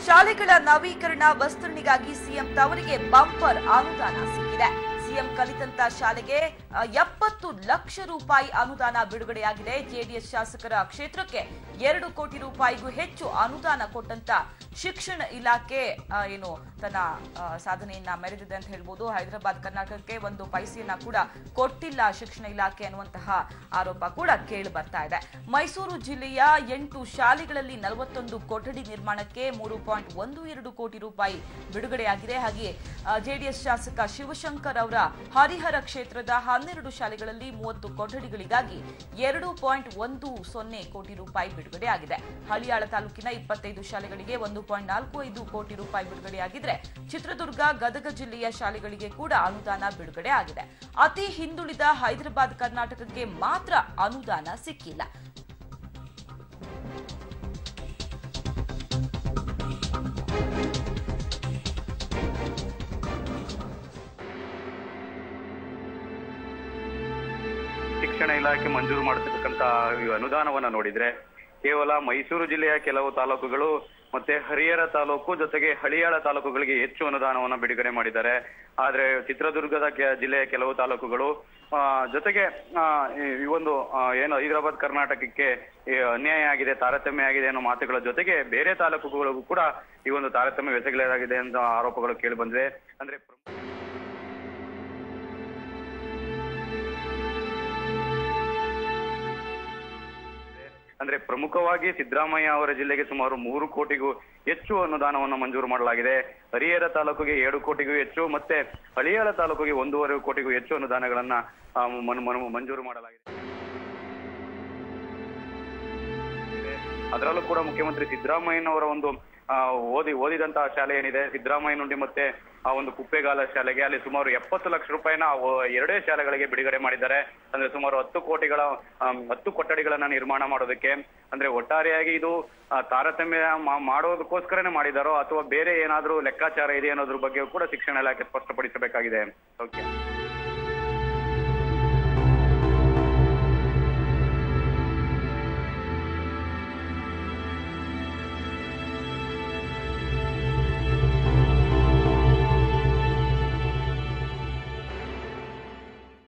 ಶಾಲೆಗಳ ನವೀಕರಣ ವಿಸ್ತರಣೆಗಾಗಿ ಸಿಎಂ ತವರಿಗೆ ಬಂಪರ್ ಅನುದಾನ ಸಿಕ್ಕಿದೆ ಸಿಎಂ ಕಲಿತಂತ ಶಾಲೆಗೆ ಆ, ಎಪ್ಪತ್ತು ಲಕ್ಷ ರೂಪಾಯಿ ಅನುದಾನ ಬಿಡುಗಡೆಯಾಗಿದೆ ಜೆಡಿಎಸ್ ಶಾಸಕರ ಕ್ಷೇತ್ರಕ್ಕೆ ಎರಡು ಕೋಟಿ ರೂಪಾಯಿಗೂ ಹೆಚ್ಚು ಅನುದಾನ ಕೊಟ್ಟಂತ ಶಿಕ್ಷಣ ಇಲಾಖೆ ಆ, ಏನು ತನ್ನ ಆ, ಸಾಧನೆಯನ್ನ ಮೆರೆದಿದೆ ಅಂತ ಹೇಳ್ಬೋದು ಹೈದರಾಬಾದ್ ಕರ್ನಾಟಕಕ್ಕೆ ಒಂದು ಪೈಸೆಯನ್ನ ಕೂಡ ಕೊಟ್ಟಿಲ್ಲ ಶಿಕ್ಷಣ ಇಲಾಖೆ ಅನ್ನುವಂತಹ ಆರೋಪ ಕೂಡ ಕೇಳಿ ಬರ್ತಾ ಇದೆ ಮೈಸೂರು ಜಿಲ್ಲೆಯ ಎಂಟು ಶಾಲೆಗಳಲ್ಲಿ ನಲವತ್ತೊಂದು ಕೊಠಡಿ ನಿರ್ಮಾಣಕ್ಕೆ ಮೂರು ಪಾಯಿಂಟ್ ಒಂದು ಎರಡು ಕೋಟಿ ರೂಪಾಯಿ ಬಿಡುಗಡೆಯಾಗಿದೆ ಹಾಗೆ ಜೆಡಿಎಸ್ ಶಾಸಕ ಶಿವಶಂಕರ್ ಅವರ ಹರಿಹರ ಕ್ಷೇತ್ರದ ಹನ್ನೆರಡು ಶಾಲೆಗಳಲ್ಲಿ ಮೂವತ್ತು ಕೊಠಡಿಗಳಿಗಾಗಿ ಎರಡು ಪಾಯಿಂಟ್ ಒಂದು ಸೊನ್ನೆ ಕೋಟಿ ರೂಪಾಯಿ ಬಿಡುಗಡೆಯಾಗಿದೆ ಹಳಿಯಾಳ ತಾಲೂಕಿನ ಇಪ್ಪತ್ತೈದು ಶಾಲೆಗಳಿಗೆ ಒಂದು ಪಾಯಿಂಟ್ ನಾಲ್ಕು ಐದು ಕೋಟಿ ರೂಪಾಯಿ ಬಿಡುಗಡೆಯಾಗಿದ್ರೆ ಚಿತ್ರದುರ್ಗ ಗದಗ ಜಿಲ್ಲೆಯ ಶಾಲೆಗಳಿಗೆ ಕೂಡ ಅನುದಾನ ಬಿಡುಗಡೆ ಆಗಿದೆ ಅತಿ ಹಿಂದುಳಿದ ಹೈದರಾಬಾದ್ ಕರ್ನಾಟಕಕ್ಕೆ ಮಾತ್ರ ಅನುದಾನ ಸಿಕ್ಕಿಲ್ಲ ಶಿಕ್ಷಣ ಇಲಾಖೆ ಮಂಜೂರು ಮಾಡತಕ್ಕಂತ ಈ ಅನುದಾನವನ್ನ ನೋಡಿದ್ರೆ ಕೇವಲ ಮೈಸೂರು ಜಿಲ್ಲೆಯ ಕೆಲವು ತಾಲೂಕುಗಳು ಮತ್ತೆ ಹರಿಹರ ತಾಲೂಕು ಜೊತೆಗೆ ಹಳಿಯಾಳ ತಾಲೂಕುಗಳಿಗೆ ಹೆಚ್ಚು ಅನುದಾನವನ್ನ ಬಿಡುಗಡೆ ಮಾಡಿದ್ದಾರೆ ಆದ್ರೆ ಚಿತ್ರದುರ್ಗದ ಕೆ- ಜಿಲ್ಲೆಯ ಕೆಲವು ತಾಲೂಕುಗಳು ಆ, ಜೊತೆಗೆ ಆ, ಈ- ಈ ಒಂದು ಆ, ಏನು ಹೈದರಾಬಾದ್ ಕರ್ನಾಟಕಕ್ಕೆ ಈ ಅನ್ಯಾಯ ಆಗಿದೆ ತಾರತಮ್ಯ ಆಗಿದೆ ಅನ್ನೋ ಮಾತುಗಳ ಜೊತೆಗೆ ಬೇರೆ ತಾಲೂಕುಗಳಿಗೂ ಕೂಡ ಈ ಒಂದು ತಾರತಮ್ಯ ಎಸಗಲಾಗಿದೆ ಅಂತ ಆರೋಪಗಳು ಕೇಳಿ ಬಂದಿವೆ ಅಂದ್ರೆ ಅಂದ್ರೆ ಪ್ರಮುಖವಾಗಿ ಸಿದ್ದರಾಮಯ್ಯ ಅವರ ಜಿಲ್ಲೆಗೆ ಸುಮಾರು ಮೂರು ಕೋಟಿಗೂ ಹೆಚ್ಚು ಅನುದಾನವನ್ನು ಮಂಜೂರು ಮಾಡಲಾಗಿದೆ ಹರಿಹರ ತಾಲೂಕಿಗೆ ಏಳು ಕೋಟಿಗೂ ಹೆಚ್ಚು ಮತ್ತೆ ಹಳಿಯಾಳ ತಾಲೂಕಿಗೆ ಒಂದೂವರೆ ಕೋಟಿಗೂ ಹೆಚ್ಚು ಅನುದಾನಗಳನ್ನ ಆ, ಮನ್- ಮನ್- ಮಂಜೂರು ಮಾಡಲಾಗಿದೆ ಅದರಲ್ಲೂ ಕೂಡ ಮುಖ್ಯಮಂತ್ರಿ ಸಿದ್ದರಾಮಯ್ಯನವರ ಒಂದು ಆ, ಓದಿ ಓದಿದಂತಹ ಶಾಲೆ ಏನಿದೆ ಸಿದ್ದರಾಮಯ್ಯ ನುಂಡಿ ಮತ್ತೆ ಆ ಒಂದು ಕುಪ್ಪೆಗಾಲ ಶಾಲೆಗೆ ಅಲ್ಲಿ ಸುಮಾರು ಎಪ್ಪತ್ತು ಲಕ್ಷ ರೂಪಾಯಿನ ಓ- ಎರಡೇ ಶಾಲೆಗಳಿಗೆ ಬಿಡುಗಡೆ ಮಾಡಿದ್ದಾರೆ ಅಂದ್ರೆ ಸುಮಾರು ಹತ್ತು ಕೋಟಿಗಳ ಆಮ್, ಹತ್ತು ಕೊಠಡಿಗಳನ್ನ ನಿರ್ಮಾಣ ಮಾಡೋದಕ್ಕೆ ಅಂದ್ರೆ ಒಟ್ಟಾರೆಯಾಗಿ ಇದು ಆ, ತಾರತಮ್ಯ ಮಾ- ಮಾಡೋದಕ್ಕೋಸ್ಕರನೇ ಮಾಡಿದಾರೋ ಅಥವಾ ಬೇರೆ ಏನಾದ್ರೂ ಲೆಕ್ಕಾಚಾರ ಇದೆ ಅನ್ನೋದ್ರ ಬಗ್ಗೆ ಕೂಡ ಶಿಕ್ಷಣ ಇಲಾಖೆ ಸ್ಪಷ್ಟಪಡಿಸಬೇಕಾಗಿದೆ ಓಕೆ